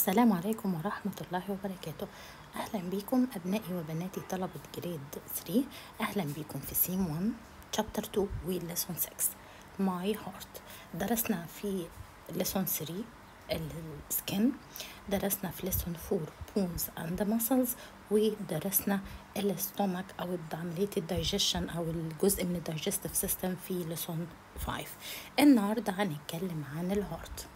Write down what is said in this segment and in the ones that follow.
السلام عليكم ورحمة الله وبركاته أهلا بكم أبنائي وبناتي طلبة جريد 3 أهلا بكم في سيم 1 شابتر 2 وليسون 6 ماي هارت درسنا في ليسون 3 السكن درسنا في ليسون 4 بونز اند ماسلز ودرسنا الاستومك او عمليه الدايجيشن او الجزء من الدايجستيف سيستم في ليسون 5 النهارده هنتكلم عن الهارت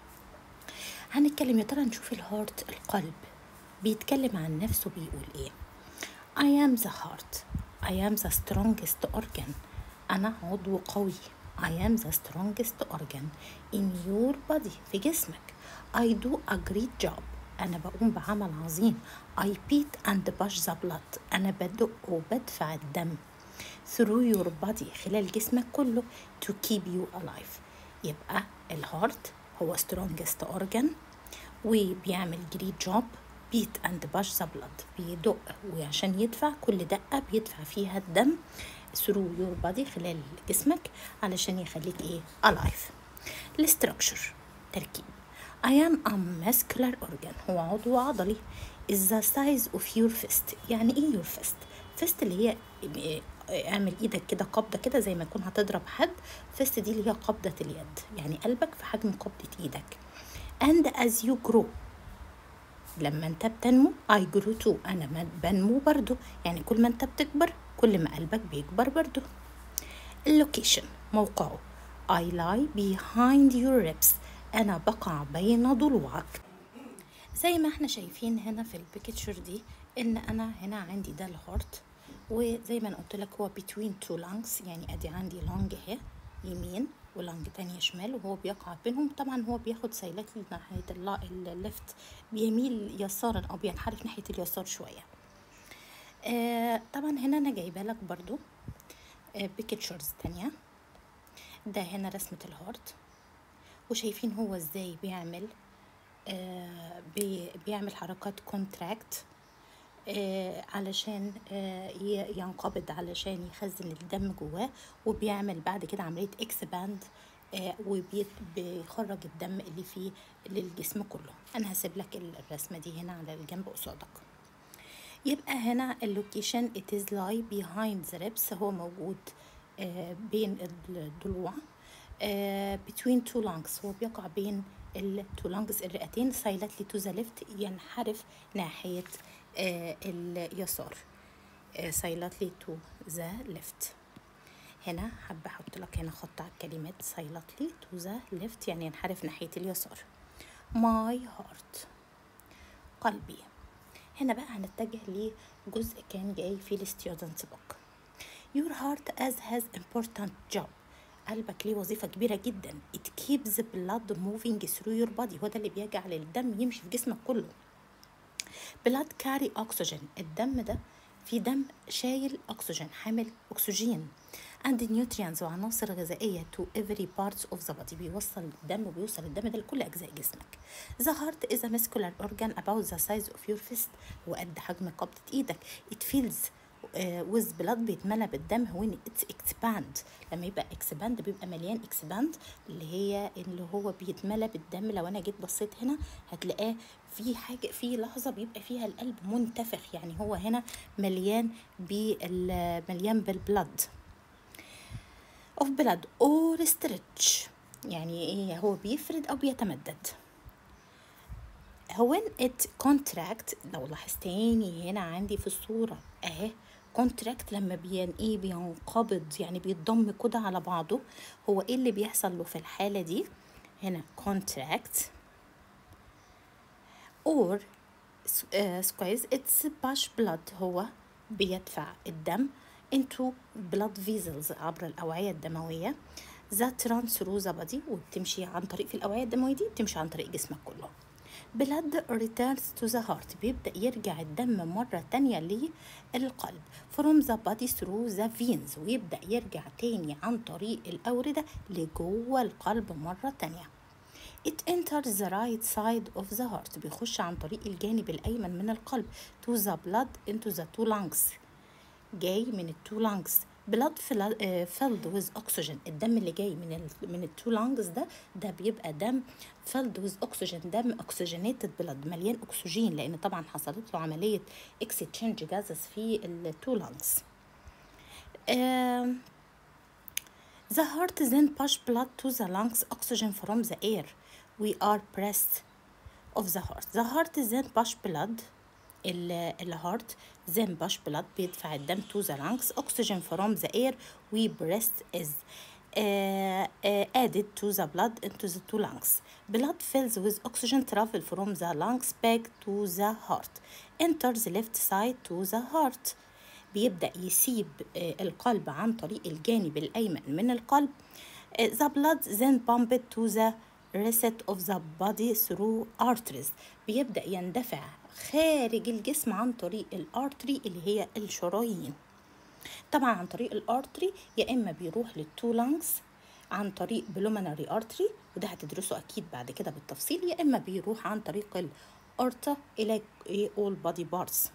هنتكلم يا ترى نشوف الهارت القلب بيتكلم عن نفسه بيقول ايه I am the heart I am the strongest organ أنا عضو قوي I am the strongest organ in your body في جسمك I do a great job أنا بقوم بعمل عظيم I beat and push the blood أنا بدق وبدفع الدم through your body خلال جسمك كله to keep you alive يبقى الهارت هو strongest organ وبيعمل great job beat and push the blood بيدق وعشان يدفع كل دقة بيدفع فيها الدم through your body خلال جسمك علشان يخليك ايه alive الستركشر تركيب I am a muscular organ هو عضو عضلي is the size of your fist يعني ايه your fist fist اللي هي اعمل ايدك كده قبضه كده زي ما تكون هتضرب حد فيست دي اللي هي قبضه اليد يعني قلبك في حجم قبضه ايدك and as you grow لما انت بتنمو I grow too انا بنمو برضو يعني كل ما انت بتكبر كل ما قلبك بيكبر برضو اللوكيشن موقعه I lie behind your ribs انا بقع بين ضلوعك زي ما احنا شايفين هنا في البيكتشر دي ان انا هنا عندي ده الهارت وزي ما انا قلت لك هو between two lungs يعني ادي عندي لونج اهي يمين ولونج تانية شمال وهو بيقع بينهم طبعا هو بياخد سيلات ناحية الليفت بيميل يسارا او بينحرف ناحية اليسار شوية آه طبعا هنا انا جايبه لك برضو آه بيكتشرز تانية ده هنا رسمة الهارت وشايفين هو ازاي بيعمل آه بي بيعمل حركات كونتراكت آه علشان آه ينقبض علشان يخزن الدم جواه وبيعمل بعد كده عملية اكسباند آه وبيخرج الدم اللي فيه للجسم كله انا هسيب لك الرسمة دي هنا على الجنب قصادك يبقى هنا اللوكيشن it is lie behind the ribs هو موجود آه بين الضلوع آه between two lungs هو بيقع بين التو لانجز الرئتين سايلتلي تو ذا ليفت ينحرف ناحية آه اليسار سايلتلي تو ذا ليفت هنا حابة احط لك هنا خط على الكلمات سايلتلي تو ذا ليفت يعني ينحرف ناحية اليسار ماي هارت قلبي هنا بقى هنتجه لجزء كان جاي في الستودنت بوك Your heart as has important job قلبك ليه وظيفة كبيرة جدا it keeps the blood moving through your body هو ده اللي بيجعل الدم يمشي في جسمك كله blood carry oxygen الدم ده في دم شايل أكسجين حامل أكسجين and nutrients وعناصر غذائية to every parts of the body بيوصل الدم وبيوصل الدم ده لكل أجزاء جسمك the heart is a muscular organ about the size of your fist هو قد حجم قبضة إيدك it feels ويز بلاد بيتملى بالدم هو اتس اكسباند لما يبقى اكسباند بيبقى مليان اكسباند اللي هي اللي هو بيتملى بالدم لو انا جيت بصيت هنا هتلاقاه في حاجه في لحظه بيبقى فيها القلب منتفخ يعني هو هنا مليان بال مليان بالبلد اوف بلاد اور ستريتش يعني ايه هو بيفرد او بيتمدد هو ات كونتراكت لو لاحظتاني هنا عندي في الصوره اهي كونتراكت لما بين ايه بينقبض يعني بيتضم كده على بعضه هو ايه اللي بيحصل له في الحاله دي هنا كونتراكت اور سكويز اتس باش بلاد هو بيدفع الدم into blood vessels عبر الأوعية الدموية that run through the body وبتمشي عن طريق في الأوعية الدموية دي بتمشي عن طريق جسمك كله blood returns to the heart بيبدأ يرجع الدم مرة تانية للقلب from the body through the veins ويبدأ يرجع تاني عن طريق الأوردة لجوه القلب مرة تانية It enters the right side of the heart بيخش عن طريق الجانب الأيمن من القلب to the blood into the two lungs جاي من التو lungs blood fill- آه، filled with oxygen الدم اللي جاي من ال من التو لانجز ده ده بيبقى دم filled with oxygen دم oxygenated blood مليان اكسجين لان طبعا حصلت له عمليه exchange gases في التو لانجز The heart then push blood to the lungs, oxygen from the air. We are pressed of the heart. The heart then push blood ال الهارت then push blood بيدفع الدم to the lungs oxygen from the air we breathe is uh, uh, added to the blood into the two lungs blood fills with oxygen travel from the lungs back to the heart enter the left side to the heart بيبدأ يسيب آه، القلب عن طريق الجانب الأيمن من القلب آه، the blood then pumped to the rest of the body through arteries بيبدأ يندفع خارج الجسم عن طريق الارتري اللي هي الشرايين طبعا عن طريق الارتري يا اما بيروح للتو لانجز عن طريق بلوميناري ارتري وده هتدرسه اكيد بعد كده بالتفصيل يا اما بيروح عن طريق الارتا الى all body parts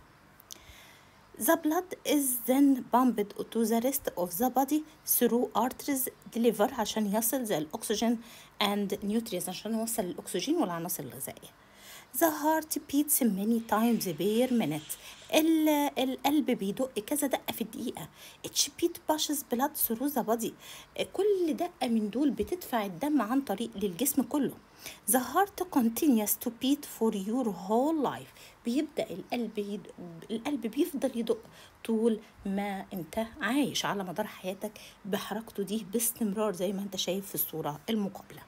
The blood is then pumped to the rest of the body through arteries deliver عشان يصل زي الأكسجين and nutrients عشان يوصل الأكسجين والعناصر الغذائية. The heart beats many times per minute. ال- القلب بيدق كذا دقة في الدقيقة. Each beat pushes blood through the body. كل دقة من دول بتدفع الدم عن طريق للجسم كله. The heart continues to beat for your whole life. بيبدأ القلب يد... القلب بيفضل يدق طول ما انت عايش على مدار حياتك بحركته دي باستمرار زي ما انت شايف في الصورة المقابلة.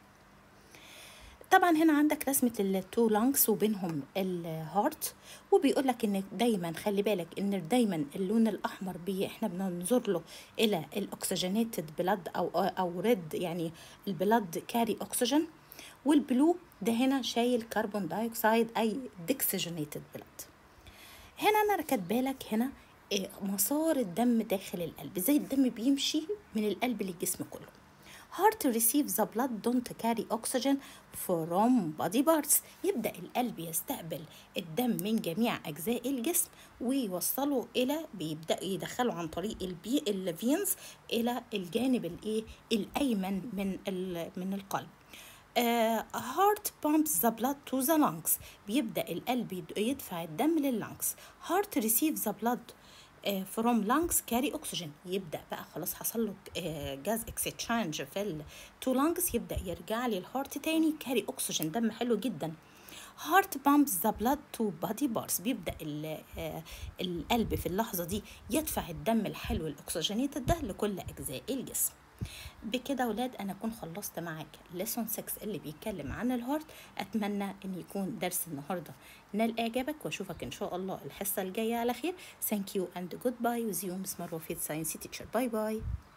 طبعا هنا عندك رسمة التو لانكس وبينهم الهارت وبيقول لك ان دايما خلي بالك ان دايما اللون الاحمر بي احنا بننظر له الى الاكسجينيتد بلاد او او ريد يعني البلاد كاري اكسجين والبلو ده هنا شايل كربون دايوكسيد اي ديكسجينيتد بلاد هنا انا كاتبه لك هنا إيه، مسار الدم داخل القلب زي الدم بيمشي من القلب للجسم كله heart receives the blood don't carry oxygen from body parts يبدأ القلب يستقبل الدم من جميع أجزاء الجسم ويوصله إلى بيبدأ يدخله عن طريق البي الفينز إلى الجانب الإيه الأيمن من ال- من القلب آه، heart pumps the blood to the lungs بيبدأ القلب يد- يدفع الدم لللانكس heart receives the blood آه، from lungs carry oxygen يبدأ بقى خلاص حصل له آه، جاز اكسشانج في التو lungs يبدأ يرجع لي الهارت تاني carry oxygen دم حلو جدا heart pumps the blood to body parts بيبدأ ال- آه، القلب في اللحظة دي يدفع الدم الحلو الأكسجينيتد ده لكل أجزاء الجسم بكده ولاد انا اكون خلصت معاك ليسون 6 اللي بيتكلم عن الهارت اتمنى ان يكون درس النهارده نال اعجابك واشوفك ان شاء الله الحصه الجايه على خير ثانك يو اند جود باي وزيوم اسمه وفيد ساينس تيتشر باي باي